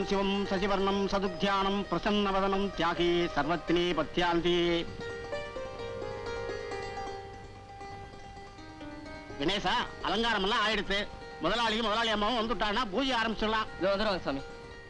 சிவம் சசிவர்ணம் சதுத்தியானம் பிரசன்னவதனம் தியாகி சர்வத்தினே பத்தியாந்தி கணேசா அலங்காரம் எல்லாம் ஆயிடுத்து முதலாளியும் முதலாளி அம்மாவும் வந்துட்டாங்கன்னா பூஜை ஆரம்பிச்சிடலாம் இதோ வந்துடுவாங்க சாமி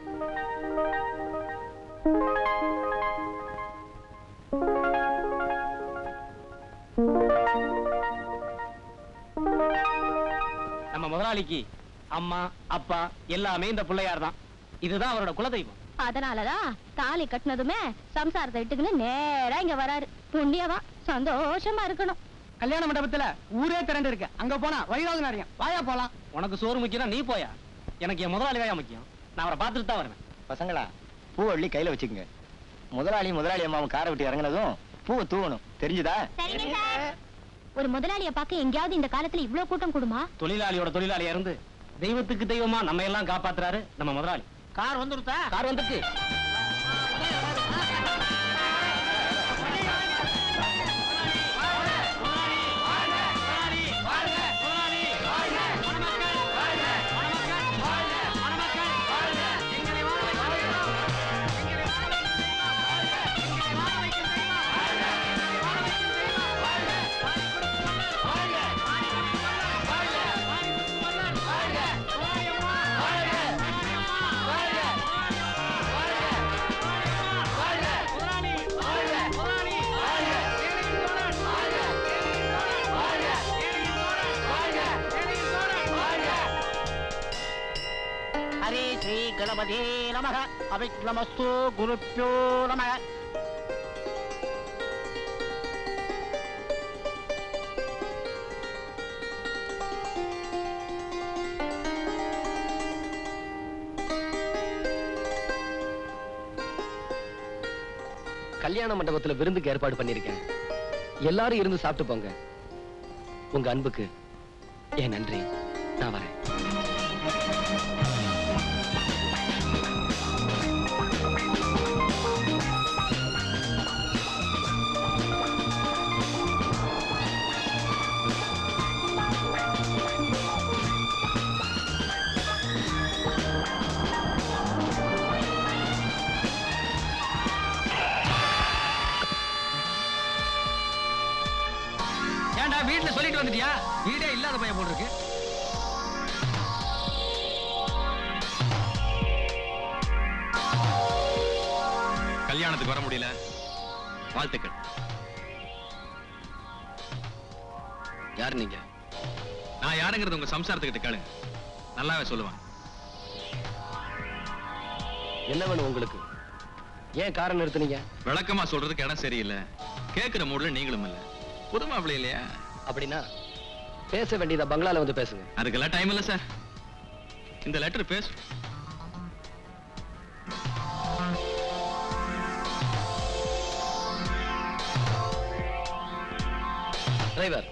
நம்ம முதலாளிக்கு அம்மா அப்பா எல்லாமே இந்த பிள்ளையார் தான் இதுதான் அவரோட குலதெய்வம் அதனாலதான் தாலி கட்டினதுமே சம்சாரத்தை இட்டுக்குன்னு நேரா இங்க வராரு புண்ணியவா சந்தோஷமா இருக்கணும் கல்யாண மண்டபத்துல ஊரே திரண்டு இருக்கு அங்க போனா வழிவாங்க நிறைய வாயா போலாம் உனக்கு சோறு முக்கியம் நீ போயா எனக்கு என் முதலாளி வாயா முக்கியம் நான் அவரை பார்த்துட்டு தான் வருவேன் பசங்களா பூ அள்ளி கையில வச்சுக்கோங்க முதலாளி முதலாளி அம்மாவும் காரை விட்டு இறங்குனதும் பூவை தூவணும் தெரிஞ்சுதா ஒரு முதலாளிய பார்க்க எங்கேயாவது இந்த காலத்துல இவ்ளோ கூட்டம் கூடுமா தொழிலாளியோட தொழிலாளியா இருந்து தெய்வத்துக்கு தெய்வமா நம்ம எல்லாம் காப்பாத்துறாரு நம்ம முதலாளி கார் வந்துருத்தா கார் வந்துட்டு ஹரே ஸ்ரீ கணபதே நமக அவிக்னமஸ்து குருப்பியோ நமக கல்யாண மண்டபத்துல விருந்துக்கு ஏற்பாடு பண்ணிருக்கேன் எல்லாரும் இருந்து சாப்பிட்டு போங்க உங்க அன்புக்கு என் நன்றி நான் வரேன் ஏன்டா வீட்டுல சொல்லிட்டு வந்துட்டியா வீடே இல்லாத பையன் போல் இருக்கு கல்யாணத்துக்கு வர முடியல வாழ்த்துக்கள் யார் நீங்க நான் யாருங்கிறது உங்க சம்சாரத்துக்கிட்ட கேளுங்க நல்லாவே சொல்லுவாங்க என்ன வேணும் உங்களுக்கு ஏன் காரை நிறுத்துனீங்க விளக்கமா சொல்றதுக்கு இடம் சரியில்லை கேட்கிற மூட்ல நீங்களும் இல்ல புது மாப்பிள்ளை இல்லையா அப்படின்னா பேச வேண்டியதா பங்களால வந்து பேசுங்க அதுக்கெல்லாம் டைம் இல்ல சார் இந்த லெட்டர் பேசு டிரைவர்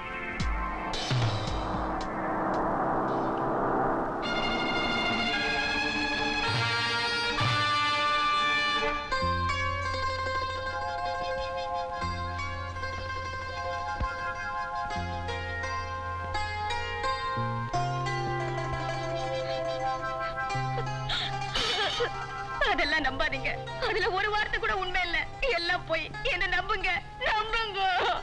அதெல்லாம் நம்பாதீங்க அதுல ஒரு வார்த்தை கூட உண்மை இல்ல எல்லாம் போய் என்ன நம்புங்க நம்புங்க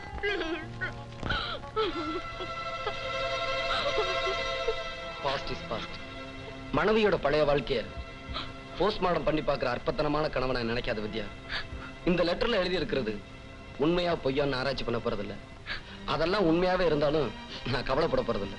பாஸ்ட் இஸ் பாஸ்ட் மனைவியோட பழைய வாழ்க்கைய போஸ்ட்மார்டம் பண்ணி பார்க்குற அற்பத்தனமான கணவனை நினைக்காத வித்யா இந்த லெட்டர்ல எழுதி இருக்கிறது உண்மையா பொய்யான்னு ஆராய்ச்சி பண்ண போறதில்ல அதெல்லாம் உண்மையாவே இருந்தாலும் நான் கவலைப்பட போறதில்ல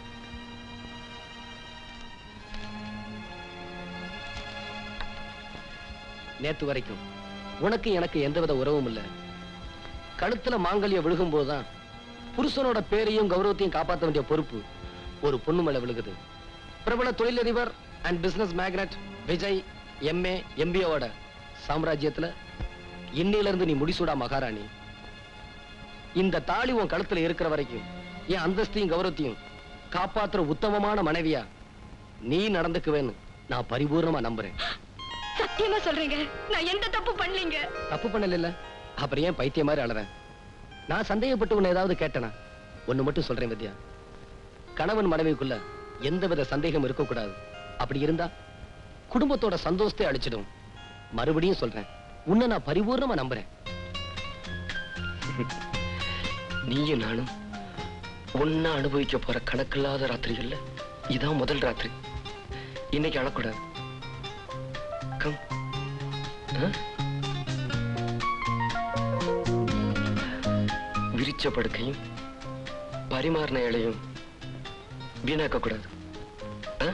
நேத்து வரைக்கும் உனக்கு எனக்கு எந்தவித உறவும் இல்ல கழுத்துல மாங்கல்யம் விழுகும் போதுதான் புருஷனோட பேரையும் கௌரவத்தையும் காப்பாற்ற வேண்டிய பொறுப்பு ஒரு பொண்ணு மேல விழுகுது பிரபல தொழிலதிபர் and business magnate Vijay MA எம்பிஓட சாம்ராஜ்யத்துல இன்னையில இருந்து நீ முடிசூடா மகாராணி இந்த தாலி உன் கழுத்துல இருக்கிற வரைக்கும் என் அந்தஸ்தையும் கௌரவத்தையும் காப்பாத்துற உத்தமமான மனைவியா நீ நடந்துக்குவேன்னு நான் பரிபூர்ணமா நம்புறேன் சத்தியமா சொல்றீங்க நான் எந்த தப்பு பண்ணலீங்க தப்பு பண்ணல அப்புறம் ஏன் பைத்தியம் மாதிரி அழறேன் நான் சந்தேகப்பட்டு உன்னை ஏதாவது கேட்டனா ஒண்ணு மட்டும் சொல்றேன் வித்யா கணவன் மனைவிக்குள்ள எந்தவித சந்தேகம் இருக்கக்கூடாது அப்படி இருந்தா குடும்பத்தோட சந்தோஷத்தை அழிச்சிடும் மறுபடியும் சொல்றேன் உன்னை நான் பரிபூர்ணமா நம்புறேன் நீயும் நானும் ஒன்னா அனுபவிக்க போற கணக்கில்லாத ராத்திரிகள்ல இதான் முதல் ராத்திரி இன்னைக்கு அழக்கூடாது கம் ஆ? விரிச்ச படுக்கையும் பரிமாறின இலையும் வீணாக்க கூடாது ஆ?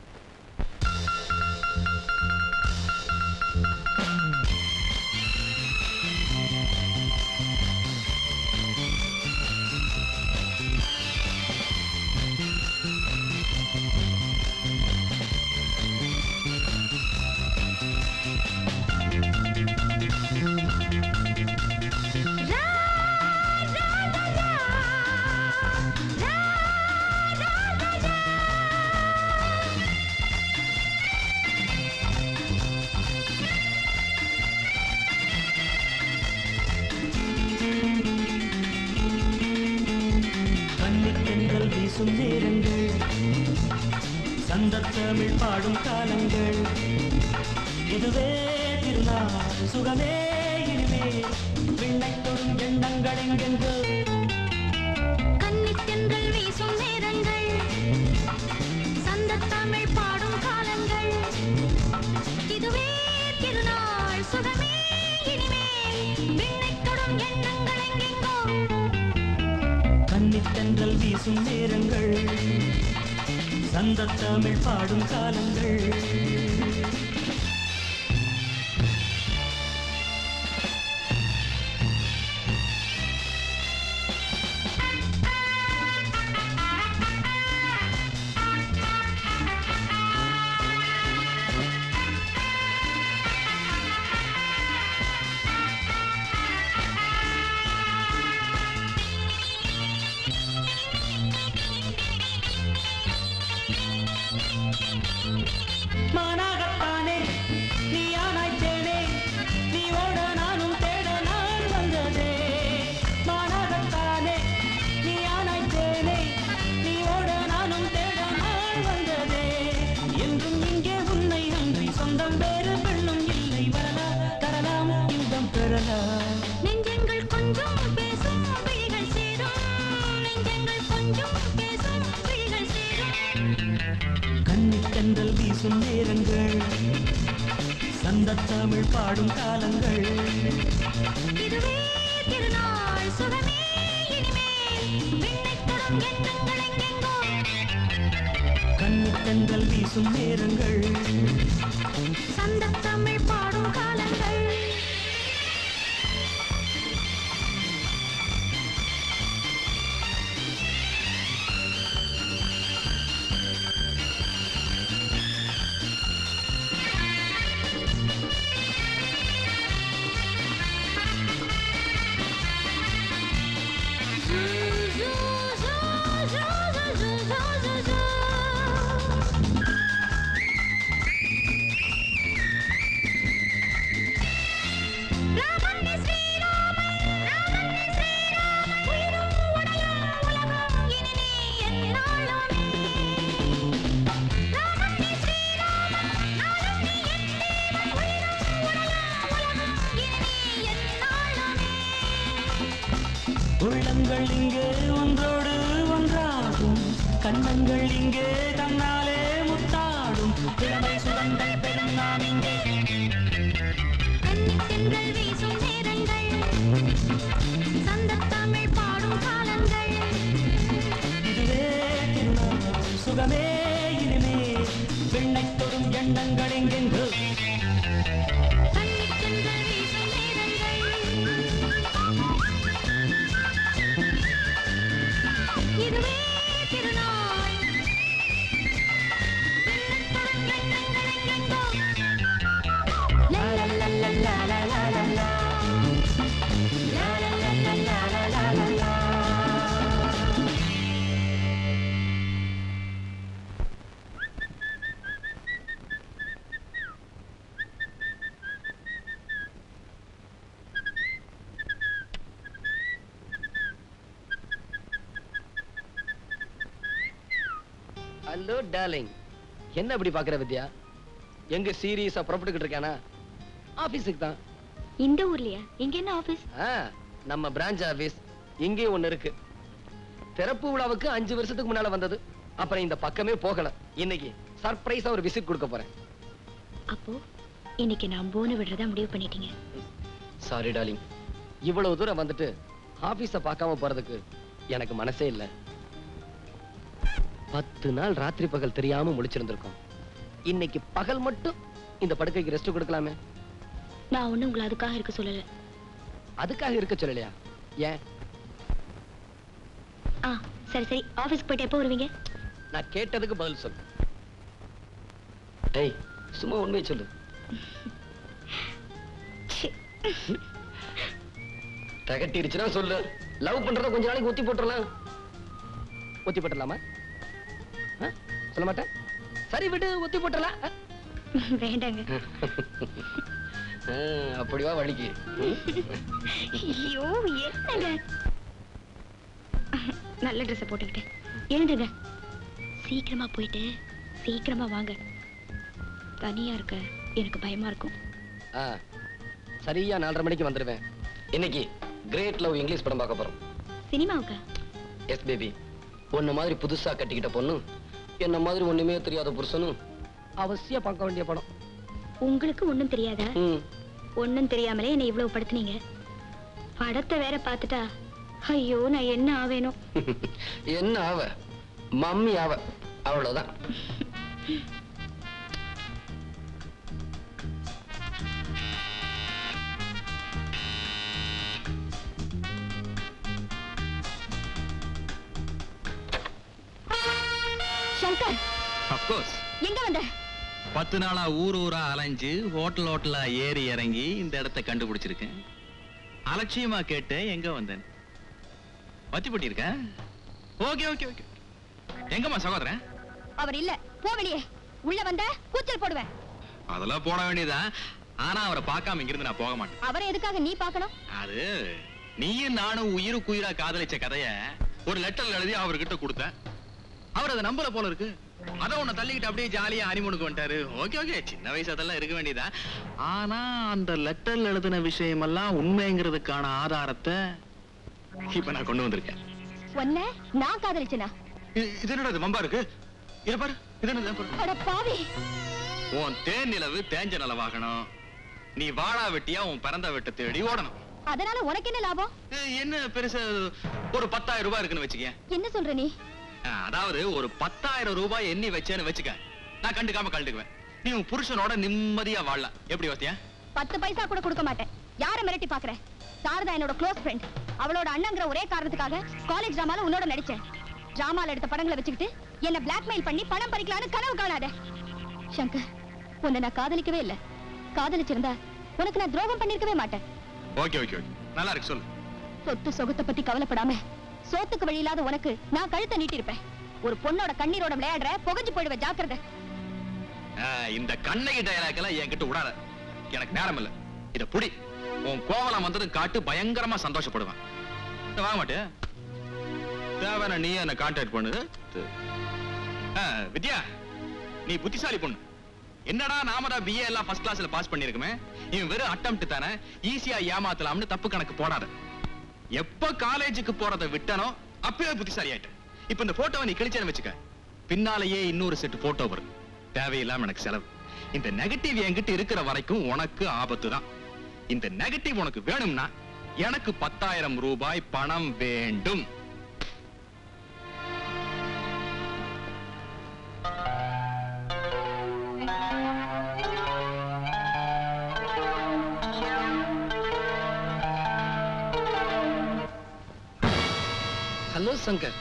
கண்ணித்தென்றல் வீசும் நேரங்கள் சந்தத்தமிழ் பாடும் காலங்கள் இதுவே திருநாள் சுகமே இனிமே விண்ணை தொடும் எண்ணங்கள் எங்கெங்கோ கன்னித்தென்றல் வீசும் நேரங்கள் சந்தத் தமிழ் பாடும் காலங்கள் இதுவே திருநாள் சுகமே இனிமேல் விண்ணைத் தொடும் எண்ணங்கள் எங்கெங்கோ கண்ணித்தென்றல் வீசும் நேரங்கள் சந்தத்தமிழ் பாடும் காலங்கள் மானாகத்தானே நீ ஆனாய்த்தேனே நீ ஓட நானும் தேட நான் வந்ததே மானாகத்தானே நீ ஆனாய்த்தேனே நீ ஓட நானும் தேட நான் வந்ததே என்றும் இங்கே உன்னை அன்றி சொந்தம் வேறு பெண்ணும் இல்லை வரலா தரலாம் இன்பம் பெறலாம் நெஞ்சங்கள் கொஞ்சம் பேசும் விழிகள் சேரும் நெஞ்சங்கள் கொஞ்சம் பேசும் விழிகள் சேரும் கண்ணித்தென்றல் வீசும் நேரங்கள் சந்தத்தமிழ் பாடும் காலங்கள் இதுவே திருநாள் சுகமே இனிமேல் விண்ணைத் தொடும் எண்ணங்கள் எங்கெங்கோ கண்ணித்தென்றல் வீசும் நேரங்கள் சந்தத் தமிழ் பாடும் காலங்கள் உள்ளங்கள் இங்கே ஒன்றோடு ஒன்றாகும் கண்ணங்கள் இங்கே தன்னாலே முத்தாடும் இளமை சுகங்கள் பெறும் நாம் இங்கே கன்னித்தென்றல் வீசும் நேரங்கள் சந்தத் தமிழ் பாடும் காலங்கள் இதுவே திருநாள் சுகமே இனிமே வெண்ணை தொடும் எண்ணங்கள் எங்கெங்கு கன்னித்தென்றல் வீசும் நேரங்கள் இதுவே திருநாள் விண்ணத்தொடும் எண்ணங்கள் எங்கெங்கோ லா லா லா லா லா லா லா லா லா. லா லா லா லா லா லா லா லா லா. ஹலோ டார்லிங் என்ன இப்படி பாக்குற வித்யா எங்க சீரியஸா புறப்பட்டுக்கிட்டு இருக்கானா ஆபீஸுக்கு தான் இந்த ஊர்லயா இங்க என்ன ஆபீஸ் ஆ, நம்ம பிரான்ச் ஆபீஸ் இங்கே ஒண்ணு இருக்கு திறப்பு விழாவுக்கு அஞ்சு வருஷத்துக்கு முன்னால வந்தது அப்புறம் இந்த பக்கமே போகல இன்னைக்கு சர்ப்ரைஸா ஒரு விசிட் கொடுக்க போறேன் அப்போ இன்னைக்கு நான் போன விடுறதா முடிவு பண்ணிட்டீங்க சாரி டார்லிங் இவ்வளவு தூரம் வந்துட்டு ஆபீஸ பார்க்காம போறதுக்கு எனக்கு மனசே இல்ல பத்து நாள் ராத்திரி பகல் தெரியாம முழிச்சிருந்திருக்கோம் இன்னைக்கு பகல் மட்டும் இந்த படுக்கைக்கு ரெஸ்ட் கொடுக்கலாமே நான் ஒண்ணும் உங்களை அதுக்காக இருக்க சொல்லல அதுக்காக இருக்க சொல்லலையா ஏன் ஆ சரி சரி ஆபீஸ்க்கு போயிட்டு எப்போ வருவீங்க நான் கேட்டதுக்கு பதில் சொல்லு டேய் சும்மா உண்மையை சொல்லு ச்சீ. தகட்டிருச்சுன்னா சொல்லு லவ் பண்றத கொஞ்ச நாளைக்கு ஒத்தி போட்டுறலாம் ஒத்தி போட்டுடலாமா ஆ? சொல்ல மாட்டேன் சரி விடு ஒத்தி போட்டுடலாம் ஆ? வேண்டாங்க ஆ, அப்படி வா வழிக்கு ம்? ஐயோ என்னங்க நல்ல ட்ரெஸ் போட்டுக்கிட்டு எழுந்துங்க சீக்கிரமா போயிட்டு சீக்கிரமா வாங்க தனியா இருக்க எனக்கு பயமா இருக்கும் ஆ, சரியா நாலரை மணிக்கு வந்துடுவேன் இன்னைக்கு கிரேட் லவ் இங்கிலீஷ் படம் பார்க்க போறோம் சினிமாவுக்கா எஸ் பேபி உன்ன மாதிரி புதுசா கட்டிக்கிட்ட பொண்ணு என்ன மாதிரி ஒண்ணுமே தெரியாத புருஷனும் அவசியம் பார்க்க வேண்டிய படம் உங்களுக்கு ஒண்ணும் தெரியாதா ம். ஒண்ணும் தெரியாமலே என்னை இவ்வளவு படுத்துனீங்க படத்தை வேற பார்த்துட்டா ஐயோ நான் என்ன ஆவேனோ என்ன ஆவ மம்மி ஆவ அவ்வளவுதான் சங்கர் அப்கோர்ஸ் எங்க வந்த பத்து நாளா ஊர் ஊரா அலைஞ்சு ஹோட்டல் ஹோட்டலா ஏறி இறங்கி இந்த இடத்தை கண்டுபிடிச்சிருக்கேன் அலட்சியமா கேட்டேன் எங்க வந்தேன் வத்தி இருக்க ஓகே ஓகே ஓகே எங்கம்மா சகோதரன் அவர் இல்ல போ வெளியே உள்ள வந்த கூச்சல் போடுவேன் அதெல்லாம் போட வேண்டியதுதான் ஆனா அவரை பார்க்காம இங்கிருந்து நான் போக மாட்டேன் அவரை எதுக்காக நீ பார்க்கணும் அது நீயும் நானும் உயிருக்கு உயிரா காதலிச்ச கதைய ஒரு லெட்டர்ல எழுதி அவர்கிட்ட கொடுத்தேன் அவர் அதை நம்பல போல இருக்கு அத உன்னை தள்ளிக்கிட்டு அப்படியே ஜாலியா அனிமனுக்கு வந்துட்டாரு ஓகே ஓகே சின்ன வயசு அதெல்லாம் இருக்க வேண்டியதா ஆனா அந்த லெட்டர்ல எழுதின விஷயமெல்லாம் உண்மைங்கிறதுக்கான ஆதாரத்தை இப்ப நான் கொண்டு வந்திருக்கேன் ஒன்ன நான் காதலிச்சனா இது இது என்னடா இது மம்பா இருக்கு இத பாரு இது என்னது பாரு. அட பாவி உன் தேன் நிலவு தேஞ்ச நிலவாகணும் நீ வாழா வெட்டியா உன் பிறந்த வெட்ட தேடி ஓடணும் அதனால உனக்கு என்ன லாபம் ஏய், என்ன பெருசா ஒரு பத்தாயிரம் ரூபாய் இருக்குன்னு வச்சுக்கேன் என்ன சொல்ற நீ அதாவது ஒரு பத்தாயிரம் ரூபாய் எண்ணி வச்சேன்னு வச்சுக்க நான் கண்டுக்காம கண்டுக்குவேன் நீ உன் புருஷனோட நிம்மதியா வாழலாம் எப்படி வத்தியா பத்து பைசா கூட கொடுக்க மாட்டேன் யார மிரட்டி பாக்குற சாரதா என்னோட க்ளோஸ் ஃப்ரெண்ட் அவளோட அண்ணங்கிற ஒரே காரணத்துக்காக காலேஜ் டிராமால உன்னோட நடிச்சேன் டிராமால எடுத்த படங்களை வச்சுக்கிட்டு என்ன பிளாக்மெயில் பண்ணி பணம் பறிக்கலாம்னு கனவு காணாத சங்கர் உன்னை நான் காதலிக்கவே இல்ல காதலிச்சிருந்தா உனக்கு நான் துரோகம் பண்ணிருக்கவே மாட்டேன் ஓகே ஓகே ஓகே நல்லா இருக்கு சொல்லு சொத்து சொகத்தை பத்தி கவலைப்படாம சோத்துக்கு வழி இல்லாத உனக்கு நான் கழுத்தை நீட்டிருப்பேன் ஒரு பொண்ணோட கண்ணீரோட விளையாடுற புகஞ்சு போயிடுவேன் ஜாக்கிரதை ஆ, இந்த கண்ணகி டயலாக் எல்லாம் என்கிட்ட விடாத எனக்கு நேரம் இல்ல இத புடி உன் கோவலம் வந்ததும் காட்டு பயங்கரமா சந்தோஷப்படுவேன் இத வாங்க மாட்டியா தேவையான நீ என்ன கான்டாக்ட் பண்ணு ஆ, வித்யா நீ புத்திசாலி பொண்ணு என்னடா நாம தான் பிஏ எல்லாம் ஃபர்ஸ்ட் கிளாஸ்ல பாஸ் பண்ணிருக்குமே இவன் வெறும் அட்டம்ப்ட் தானே ஈஸியா ஏமாத்தலாம்னு தப்பு கணக்கு போடாத எப்ப காலேஜுக்கு போறதை விட்டனோ அப்பவே புத்திசாலி ஆயிட்டேன் இப்ப இந்த போட்டோவை நீ கிழிச்சேன்னு வச்சுக்க பின்னாலேயே இன்னொரு செட் போட்டோ வரும் தேவையில்லாம எனக்கு செலவு இந்த நெகட்டிவ் என்கிட்ட இருக்கிற வரைக்கும் உனக்கு ஆபத்து தான் இந்த நெகட்டிவ் உனக்கு வேணும்னா எனக்கு பத்தாயிரம் ரூபாய் பணம் வேண்டும் ஹலோ சங்கர்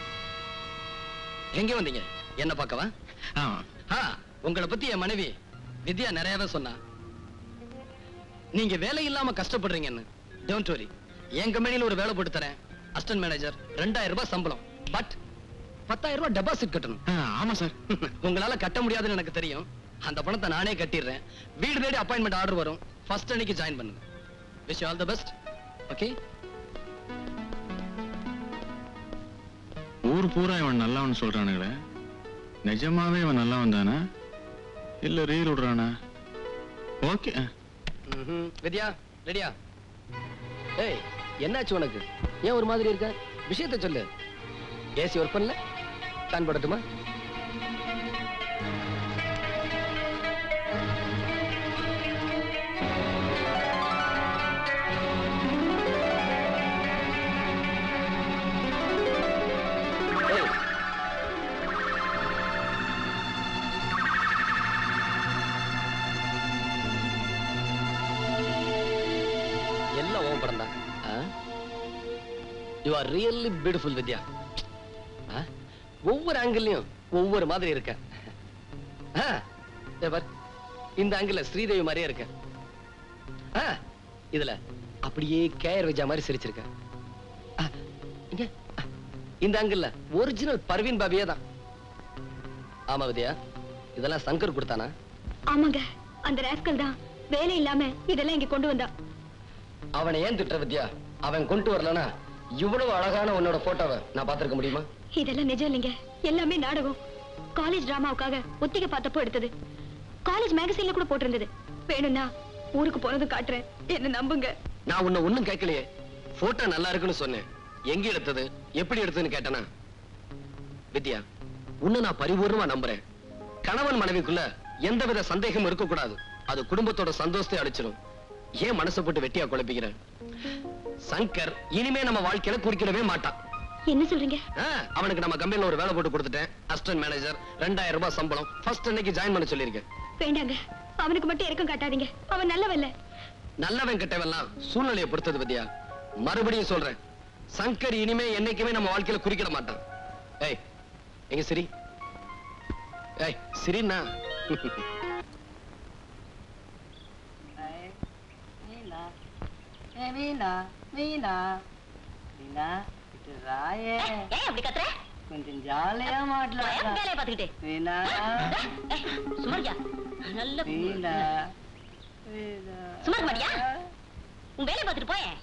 எங்க வந்தீங்க என்ன பார்க்கவா ஆ, ஆ, உங்களை பத்தி என் மனைவி வித்யா நிறையவே சொன்னா நீங்க வேலை இல்லாம கஷ்டப்படுறீங்கன்னு டோன்ட் வரி என் கம்பெனில ஒரு வேலை போட்டு தரேன் அசிஸ்டன்ட் மேனேஜர் ரெண்டாயிரம் ரூபாய் சம்பளம் பட் பத்தாயிரம் ரூபாய் டெபாசிட் கட்டணும் ஆ, ஆமா சார் உங்களால கட்ட முடியாதுன்னு எனக்கு தெரியும் அந்த பணத்தை நானே கட்டிடுறேன் வீடு தேடி அப்பாயின்மெண்ட் ஆர்டர் வரும் ஃபர்ஸ்ட் அன்னைக்கு ஜாயின் பண்ணுங்க wish all the best okay ஊர் பூரா இவன் நல்லவன் சொல்றானுங்களே நிஜமாவே இவன் நல்லவன் தானே இல்ல ரீல் விடுறானா ஓகே ம்ஹும். வித்யா ரெடியா ஏய் என்னாச்சு உனக்கு ஏன் ஒரு மாதிரி இருக்க விஷயத்த சொல்லு ஏசி ஒர்க் பண்ணல பிளான் பண்ணட்டுமா ஏய், எல்லாம் உன் படம் தான் you are really beautiful Vidya ஆ? ஒவ்வொரு ஆங்கிள்லயும் ஒவ்வொரு மாதிரி இருக்க ஆ, இதோ பார். இந்த ஆங்கிள் ஸ்ரீதேவி மாதிரியே இருக்க ஆ, இதுல அப்படியே கேஆர் விஜயா மாதிரி சிரிச்சிருக்க ஆ, இங்க ஆ, இந்த ஆங்கிள் ஒரிஜினல் பர்வீன் பாபியே தான் ஆமா வித்யா இதெல்லாம் சங்கர் கொடுத்தானா ஆமாங்க அந்த ராஸ்கல் தான் வேலை இல்லாம இதெல்லாம் இங்க கொண்டு வந்தா அவனை ஏன் திட்டுற வித்யா அவன் கொண்டு வரலனா இவ்வளவு அழகான உன்னோட போட்டோவை நான் பார்த்திருக்க முடியுமா இதெல்லாம் நிஜம் இல்லைங்க எல்லாமே நாடகம் காலேஜ் டிராமாவுக்காக ஒத்திகை பார்த்தப்போ எடுத்தது காலேஜ் மேகசின்ல கூட போட்டிருந்தது வேணும்னா ஊருக்கு போனதும் காட்டுறேன் என்ன நம்புங்க நான் உன்னை ஒண்ணும் கேட்கலையே போட்டோ நல்லா இருக்குன்னு சொன்னேன் எங்க எடுத்தது எப்படி எடுத்ததுன்னு கேட்டனா வித்யா உன்னை நான் பரிபூர்ணமா நம்புறேன் கணவன் மனைவிக்குள்ள எந்தவித சந்தேகமும் இருக்கக்கூடாது அது குடும்பத்தோட சந்தோஷத்தை அழிச்சிடும் ஏன் மனசை போட்டு வெட்டியா குழப்பிக்கிற சங்கர் இனிமே நம்ம வாழ்க்கையில குறுக்கிடவே மாட்டான் என்ன சொல்றீங்க ஆ, அவனுக்கு நம்ம கம்பெனில ஒரு வேலை போட்டு கொடுத்துட்டேன் அசிஸ்டன்ட் மேனேஜர் ரெண்டாயிரம் ரூபாய் சம்பளம் ஃபர்ஸ்ட் அன்னைக்கு ஜாயின் பண்ண சொல்லியிருக்கேன் வேண்டாங்க அவனுக்கு மட்டும் இறக்கம் காட்டாதீங்க அவன் நல்லவல்ல நல்லவன் கெட்டவெல்லாம் சூழ்நிலையை பொறுத்தது பத்தியா மறுபடியும் சொல்றேன் சங்கர் இனிமே என்னைக்குமே நம்ம வாழ்க்கையில குறுக்கிட மாட்டான் ஏய் எங்க சரி ஏய் சரிண்ணா மீனா ஏ மீனா மீனா மீனா இது ராயே ஏன் அப்படி கத்துற கொஞ்சம் ஜாலியா மாட்டலாம் வேலையை பாத்துக்கிட்டு மீனா சுமரியா நல்ல மீனா மீனா சும்மா மாட்டியா உன் வேலையை பார்த்துட்டு போய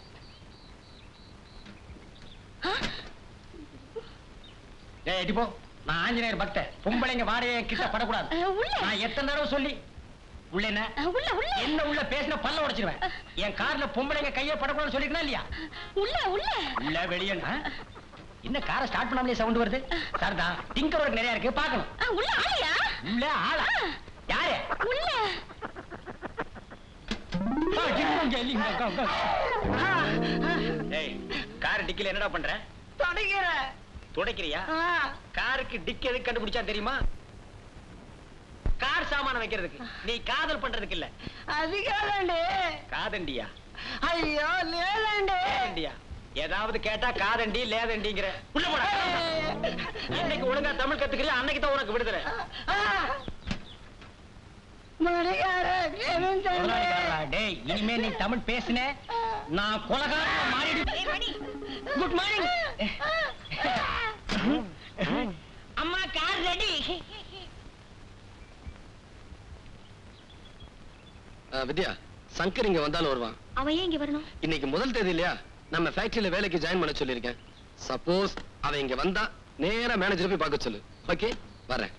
டேய் எட்டி போ நான் ஆஞ்சநேயர் பக்தன் பொம்பளைங்க வாரைய கிட்ட படக்கூடாது உள்ள நான் எத்தனை தடவை சொல்லி உள்ள என்ன உள்ள உள்ள என்ன உள்ள பேசின பல்ல உடைச்சிருவேன் என் கார்ல பொம்பளைங்க கைய படக்கூடாதுன்னு சொல்லிருக்கா இல்லையா உள்ள உள்ள உள்ள வெளியே என்ன காரை ஸ்டார்ட் பண்ணாமலே சவுண்ட் வருது சார் தான் டிங்கர் ஒர்க் நிறைய இருக்கு பார்க்கணும் ஆ, உள்ள ஆளையா உள்ள ஆளா யாரு உள்ள ஆ, டிங்கம் ஜெல்லி, இங்க, இங்க, இங்க. ஏய் கார் டிக்கில என்னடா பண்ற தொடக்கிறேன் துடைக்கிறியா காருக்கு டிக் எதுக்கு கண்டுபிடிச்சா தெரியுமா கார் சாமான வைக்கிறதுக்கு நீ காதல் பண்றதுக்கு இல்ல அதுக்காகண்டே காதண்டியா ஐயோ லேலண்டே லேதண்டியா ஏதாவது கேட்டா காதண்டி லேதண்டிங்கிற உள்ள போடா இன்னைக்கு ஒழுங்கா தமிழ் கத்துக்கிறியா அன்னைக்கு தான் உனக்கு விடுதலை முடிகார முதலாளிக்காரரா, டேய் இனிமே நீ தமிழ் பேசின நான் கொலகாரமா மாறிடு குட் மார்னிங் அம்மா கார் ரெடி வித்யா சங்கர் இங்க வந்தாலும் வருவான் அவன் ஏன் இங்க வரணும் இன்னைக்கு முதல் தேதி இல்லையா நம்ம ஃபேக்டரியில வேலைக்கு ஜாயின் பண்ண சொல்லியிருக்கேன் சப்போஸ் அவன் இங்க வந்தா நேரா மேனேஜர் போய் பார்க்க சொல்லு ஓகே வரேன்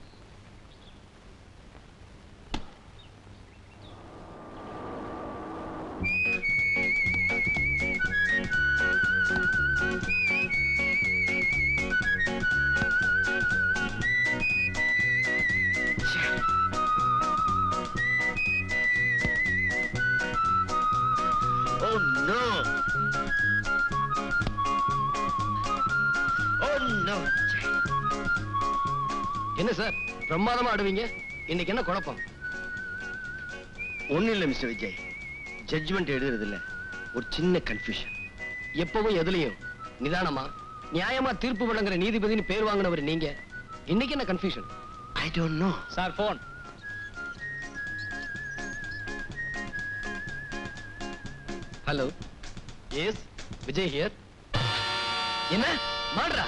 Oh no! Oh no! என்ன சார் பிரமாதமா ஆடுவீங்க இன்னைக்கு என்ன குழப்பம் ஒண்ணும் இல்ல மிஸ்டர் விஜய் ஜட்ஜ்மெண்ட் எழுதுறது இல்ல ஒரு சின்ன கன்ஃபியூஷன் எப்பவும் எதுலயும் நிதானமா நியாயமா தீர்ப்பு வழங்குற நீதிபதினு பேர் வாங்கினவர் நீங்க இன்னைக்கு என்ன confusion I don't know sir phone hello yes Vijay here என்ன மாடுறா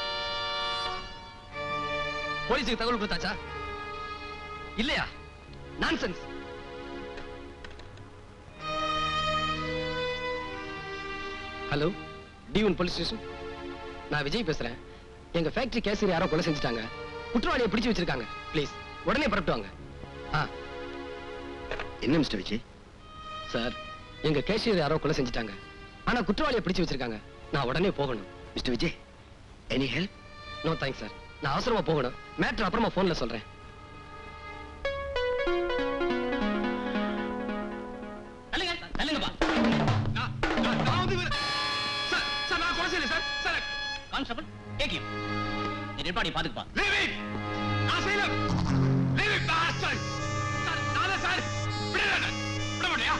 போலீஸுக்கு தகவல் கொடுத்தாச்சா இல்லையா nonsense hello T one police station நான் விஜய் பேசுறேன் எங்க ஃபேக்டரி கேசியர் யாரோ கொலை செஞ்சுட்டாங்க குற்றவாளியை பிடிச்சு வச்சிருக்காங்க ப்ளீஸ் உடனே புறப்பட்டு வாங்க ஆ என்ன மிஸ்டர் விஜய் சார் எங்க கேஷியர் யாரோ கொலை செஞ்சுட்டாங்க ஆனா குற்றவாளியை பிடிச்சு வச்சிருக்காங்க நான் உடனே போகணும் mister Vijay any help no thanks sir நான் அவசரமா போகணும் மேட்ரு அப்புறமா போன்ல சொல்றேன் தள்ளுங்க தள்ளுங்கப்பா நான் நான் நான் வந்து இவர- சார் சார் நான் கொலை செய்யல சார் சார் கான்ஸ்டபிள் ஏடிஎம் நீ நிப்பாடி பாத்துக்குப்பா லீவ் இட் நான் செய்யல லீவ் இட் பாஸ்டர் சார் நான் தான் சார் விடுறேன் விட மாட்டியா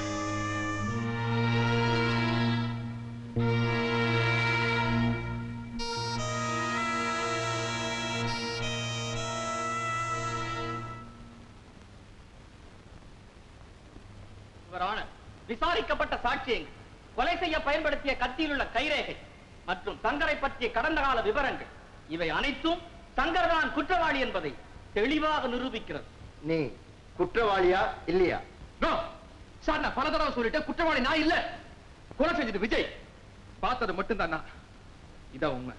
இவரான விசாரிக்கப்பட்ட சாட்சியங்கள் கொலை செய்ய பயன்படுத்திய கத்தியில் உள்ள கைரேகை மற்றும் சங்கரை பற்றிய கடந்த கால விவரங்கள் இவை அனைத்தும் சங்கர் தான் குற்றவாளி என்பதை தெளிவாக நிரூபிக்கிறது நீ குற்றவாளியா இல்லையா நோ சார் நான் பல தடவை சொல்லிட்டேன் குற்றவாளி நான் இல்ல கொலை செஞ்சது விஜய் பார்த்தது மட்டும் தான் நான் இதான் உண்மை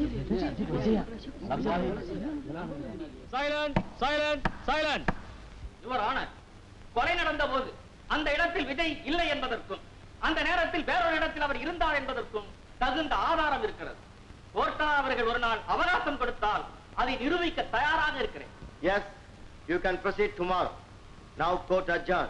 silent silent silent your honour கொலை நடந்த போது அந்த இடத்தில் விஜய் இல்லை என்பதற்கும் அந்த நேரத்தில் வேறொரு இடத்தில் அவர் இருந்தார் என்பதற்கும் தகுந்த ஆதாரம் இருக்கிறது கோர்ட்டா அவர்கள் ஒரு நாள் அவகாசம் கொடுத்தால் அதை நிரூபிக்க தயாராக இருக்கிறேன் yes you can proceed tomorrow now court adjourn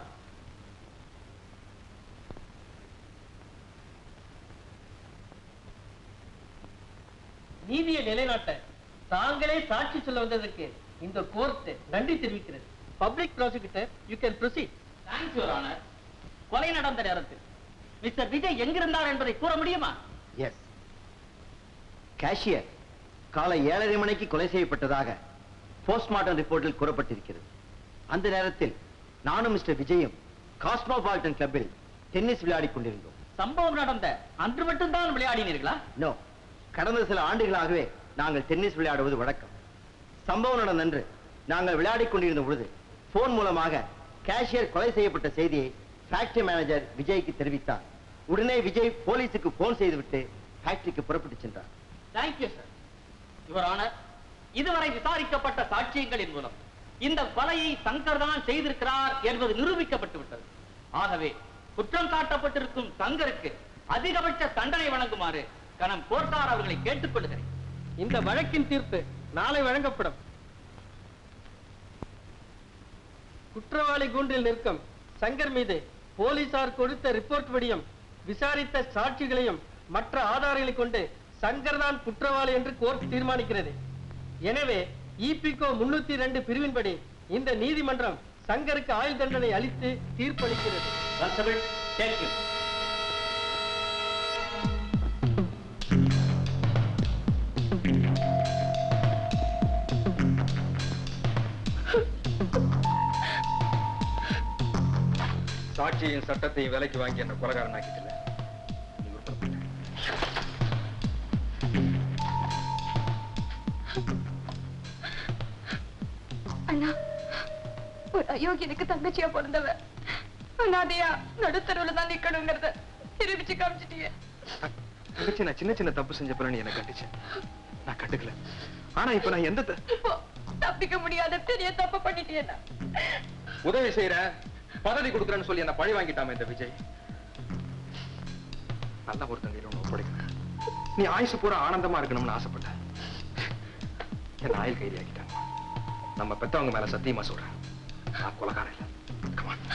நீதியை நிலைநாட்ட தாங்களே சாட்சி சொல்ல வந்ததற்கு இந்த கோர்ட் நன்றி தெரிவிக்கிறது public prosecutor you can proceed thanks your honour கொலை நடந்த நேரத்தில் மிஸ்டர் விஜய் எங்கிருந்தார் என்பதை கூற முடியுமா எஸ் கேஷியர் காலை ஏழரை மணிக்கு கொலை செய்யப்பட்டதாக போஸ்ட்மார்ட்டம் ரிப்போர்ட்டில் கூறப்பட்டிருக்கிறது அந்த நேரத்தில் நானும் மிஸ்டர் விஜயும் காஸ்மோபாலிட்டன் கிளப்பில் டென்னிஸ் விளையாடிக் கொண்டிருந்தோம் சம்பவம் நடந்த அன்று மட்டும்தான் விளையாடினீர்களா நோ கடந்த சில ஆண்டுகளாகவே நாங்கள் டென்னிஸ் விளையாடுவது வழக்கம் சம்பவம் நடந்தன்று நாங்கள் விளையாடிக் கொண்டிருந்த பொழுது போன் மூலமாக கேஷியர் கொலை செய்யப்பட்ட செய்தியை ஃபேக்டரி மேனேஜர் விஜய்க்கு தெரிவித்தார் உடனே விஜய் போலீசுக்கு போன் செய்துவிட்டு ஃபேக்டரிக்கு புறப்பட்டு சென்றார் தேங்க்யூ சார் யுவர் ஆனர் இதுவரை விசாரிக்கப்பட்ட சாட்சியங்களின் மூலம் இந்த கொலையை சங்கர் தான் செய்திருக்கிறார் என்பது நிரூபிக்கப்பட்டு விட்டது ஆகவே குற்றம் சாட்டப்பட்டிருக்கும் சங்கருக்கு அதிகபட்ச தண்டனை வழங்குமாறு கணம் கோர்ட்டார் அவர்களை கேட்டுக்கொள்கிறேன் இந்த வழக்கின் தீர்ப்பு நாளை வழங்கப்படும் குற்றவாளி கூண்டில் நிற்கும் சங்கர் மீது போலீசார் கொடுத்த ரிப்போர்ட் படியும் விசாரித்த சாட்சிகளையும் மற்ற ஆதாரங்களை கொண்டு சங்கர் தான் குற்றவாளி என்று கோர்ட் தீர்மானிக்கிறது எனவே இபிகோ முன்னூத்தி ரெண்டு பிரிவின்படி இந்த நீதிமன்றம் சங்கருக்கு ஆயுள் தண்டனை அளித்து தீர்ப்பளிக்கிறது சாட்சியின் சட்டத்தையும் விலைக்கு வாங்கி என்ன கொலகாரன் ஆக்கிட்டில்ல நீ உருப்படப்பட்ட. அண்ணா ஒரு அயோக்கியனுக்கு தங்கச்சியா பிறந்தவ அனாதையா நடுத்தருவுல தான் நிக்கணுங்கிறத நிரூபிச்சு காமிச்சிட்டீங்க தங்கச்சி நான் சின்ன சின்ன தப்பு செஞ்ச பிறகு நீ என்ன கண்டிச்சேன் நான் கண்டுக்கல ஆனா இப்ப நான் எந்த த- இப்போ தப்பிக்க முடியாத பெரிய தப்பு பண்ணிட்டேன்னா உதவி செய்யற பதவி கொடுக்குறேன்னு சொல்லி என்ன பழி வாங்கிட்டாம இந்த விஜய் நல்ல ஒரு தங்கை ஒண்ணு ஒப்படைக்கிறேன் நீ ஆயுசு பூரா ஆனந்தமா இருக்கணும்னு ஆசைப்பட்ட என்ன ஆயுள் கைதி ஆக்கிட்டாங்க நம்ம பெத்தவங்க மேல சத்தியமா சொல்றேன் நான் கொலகாரன் இல்ல Come on.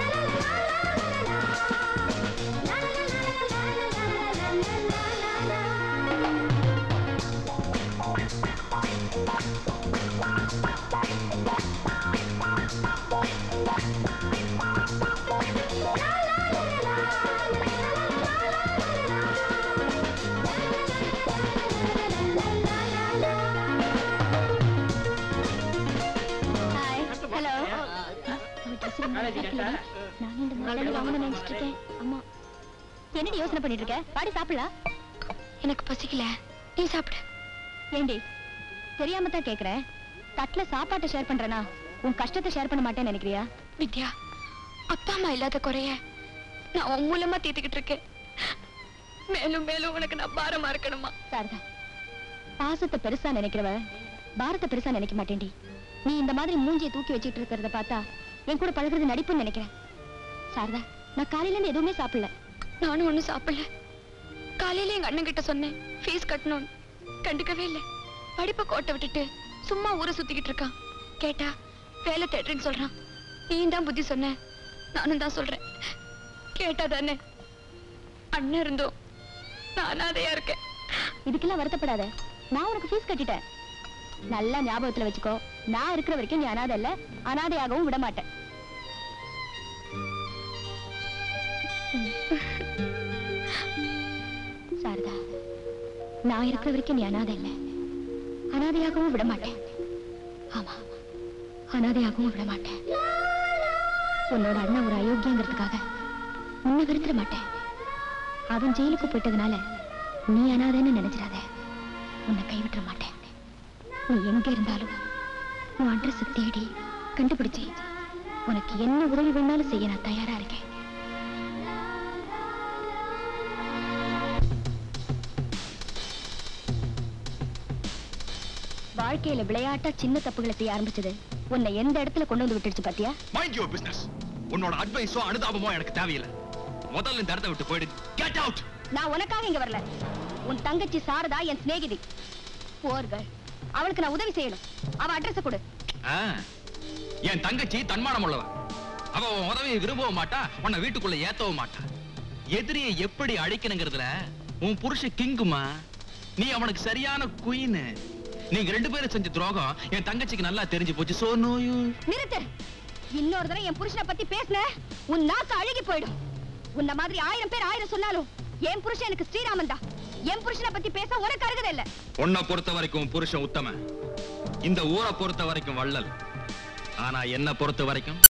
la la la la la la la la la la நான் இந்த முதலாளி ராமனை நினைச்சிட்டு இருக்கேன் அம்மா என்னடி யோசனை பண்ணிட்டு இருக்க பாடி சாப்பிடலாம் எனக்கு பசிக்கல நீ சாப்பிடு ஏண்டி தெரியாம தான் கேக்குறேன் தட்டுல சாப்பாட்டை ஷேர் பண்றேனா உன் கஷ்டத்தை ஷேர் பண்ண மாட்டேன்னு நினைக்கிறியா வித்யா அப்பா அம்மா இல்லாத குறைய நான் உன் மூலமா தீர்த்துக்கிட்டு இருக்கேன் மேலும் மேலும் உனக்கு நான் பாரமா இருக்கணுமா சாரதா பாசத்தை பெருசா நினைக்கிறவ பாரத்தை பெருசா நினைக்க மாட்டேன்டி நீ இந்த மாதிரி மூஞ்சியை தூக்கி வச்சிட்டு இருக்கிறத பார்த்தா என் கூட பழகுறது நடிப்புன்னு நினைக்கிறேன் சாரதா நான் காலையில இருந்து எதுவுமே சாப்பிடல நானும் ஒண்ணும் சாப்பிடல காலையில எங்க அண்ணன் கிட்ட சொன்னேன் ஃபீஸ் கட்டணும்னு கண்டுக்கவே இல்ல படிப்பை கோட்டை விட்டுட்டு சும்மா ஊரை சுத்திக்கிட்டு இருக்கான் கேட்டா வேலை தேடுறேன்னு சொல்றான் நீ தான் புத்தி சொன்ன நானும் தான் சொல்றேன் கேட்டா தானே அண்ணன் இருந்தோம் நான் அனாதையா இருக்கேன் இதுக்கெல்லாம் வருத்தப்படாத நான் உனக்கு ஃபீஸ் கட்டிட்டேன் நல்லா ஞாபகத்துல வச்சுக்கோ நான் இருக்கிற வரைக்கும் நீ அனாதை இல்ல அனாதையாகவும் விட மாட்டேன் சாரதா நான் இருக்கிற வரைக்கும் நீ அனாதை இல்ல அனாதையாகவும் விட மாட்டேன் ஆமா அனாதையாகவும் விட மாட்டேன் உன்னோட அண்ணன் ஒரு அயோக்கியங்கிறதுக்காக உன்னை வெறுத்துட மாட்டேன் அவன் ஜெயிலுக்கு போயிட்டதுனால நீ அனாதைன்னு நினைச்சிடாத உன்னை கைவிட்டுற மாட்டேன் நீ எங்க இருந்தாலும் உன் அட்ரஸ் தேடி கண்டுபிடிச்சு உனக்கு என்ன உதவி வேணாலும் செய்ய நான் தயாரா இருக்கேன் வாழ்க்கையில விளையாட்டா சின்ன தப்புகளை செய்ய ஆரம்பிச்சது உன்னை எந்த இடத்துல கொண்டு வந்து விட்டுடுச்சு பாத்தியா மைண்ட் யுவர் பிசினஸ் உன்னோட அட்வைஸோ அனுதாபமோ எனக்கு தேவையில்லை முதல்ல இந்த இடத்த விட்டு போயிடு கெட் அவுட் நான் உனக்காக இங்க வரல உன் தங்கச்சி சாரதா என் சிநேகிதி போர்கள் அவளுக்கு நான் உதவி செய்யணும் அவ அட்ரஸ் கொடு என் தங்கச்சி தன்மானம் உள்ளவ அவ உன் உதவியை விரும்பவும் மாட்டா உன்னை வீட்டுக்குள்ள ஏத்தவும் மாட்டா எதிரியை எப்படி அழிக்கணுங்கிறதுல உன் புருஷ கிங்குமா நீ அவனுக்கு சரியான குயின் நீங்க ரெண்டு பேரும் செஞ்ச துரோகம் என் தங்கச்சிக்கு நல்லா தெரிஞ்சு போச்சு சோ நோ யூ நிறுத்து இன்னொரு தடவை என் புருஷனை பத்தி பேசுன உன் நாக்கு அழுகி போயிடும் உன்ன மாதிரி ஆயிரம் பேர் ஆயிரம் சொன்னாலும் என் புருஷன் எனக்கு ஸ்ரீராமன் தான் என் புருஷனை பத்தி பேச உனக்கு அருகதை இல்ல உன்னை பொறுத்த வரைக்கும் உன் புருஷன் உத்தம இந்த ஊரை பொறுத்த வரைக்கும் வள்ளல் ஆனா என்ன பொறுத்த வரைக்கும்